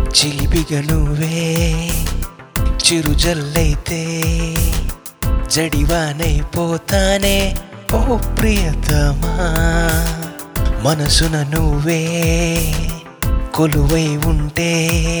చిలిపిగా నువ్వే చిరుజల్లైతే జడివానైపోతానే ఓ ప్రియతమా మనసున నువ్వే కొలువై ఉంటే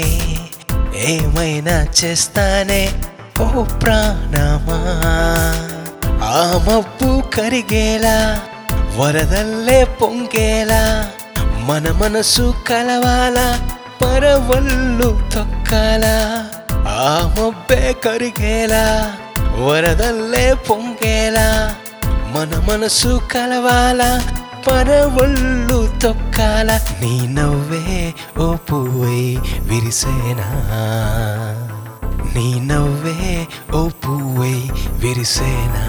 ఏమైనా చేస్తానే ఓ ప్రాణమా ఆ మబ్బు కరిగేలా వరదల్లే పొంగేలా మన మనసు కలవాలా పరవళ్ళు తొక్కాలా ఆ మబ్బే కరిగేలా వరదల్లే పొంగేలా మన మనసు కలవాలా పరవళ్ళు తొక్కాల నీ నవ్వే ఓ పువ్వై విరిసేనా నీ నవ్వే ఓ పువ్వై విరిసేనా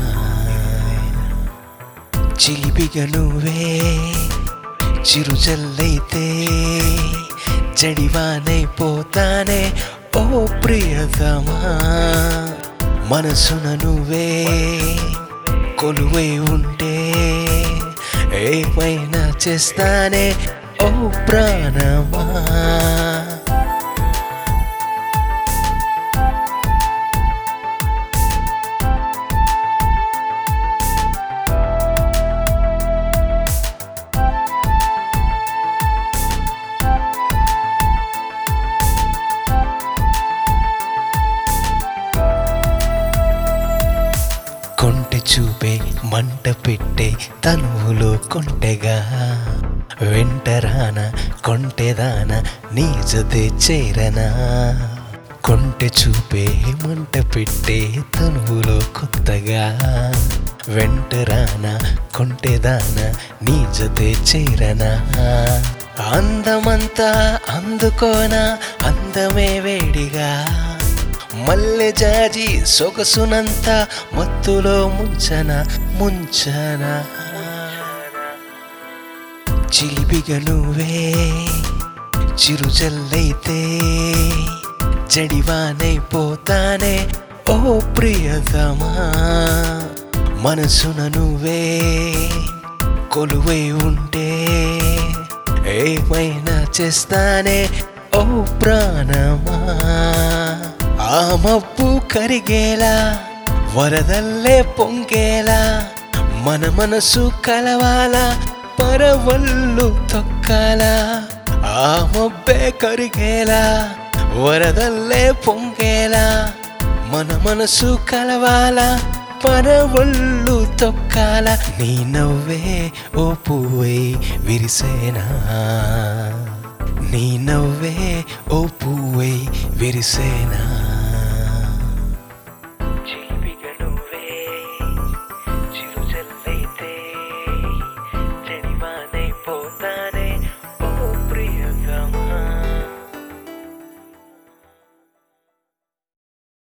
చిలిపిగా నువ్వే చిరుజల్లైతే జడివానైపోతానే ఓ ప్రియతమా మనసున నువ్వే కొలువై ఉంటే ఏమైనా చేస్తానే ఓ ప్రాణమా కొంటె చూపే మంట పెట్టే తనువులో కొంటెగా వెంటరాన కొంటెదాన నీ జతే చేరనా కొంటె చూపే మంట పెట్టే తనువులో కొత్తగా వెంటరాన కొంటెదాన నీ జతే చేరనా అందమంతా అందుకోనా అందమే వేడిగా మల్లె జాజి సొగసునంత మత్తులో ముంచన ముంచన చిలిపిగా నువ్వే చిరుజల్లైతే జడివానైపోతానే ఓ ప్రియతమా మనసున నువ్వే కొలువై ఉంటే ఏమైనా చేస్తానే ఓ ప్రాణమా ఆ మబ్బు కరిగేలా వరదల్లే పొంగేలా మన మనసు కలవాలా పరవళ్ళు తొక్కాలా ఆ మబ్బే కరిగేలా వరదల్లే పొంగేలా మన మనసు కలవాలా పరవళ్ళు తొక్కాల నీ నవ్వే ఓ పువ్వై విరిసేనా నీ నవ్వే ఓ పువ్వై విరిసేనా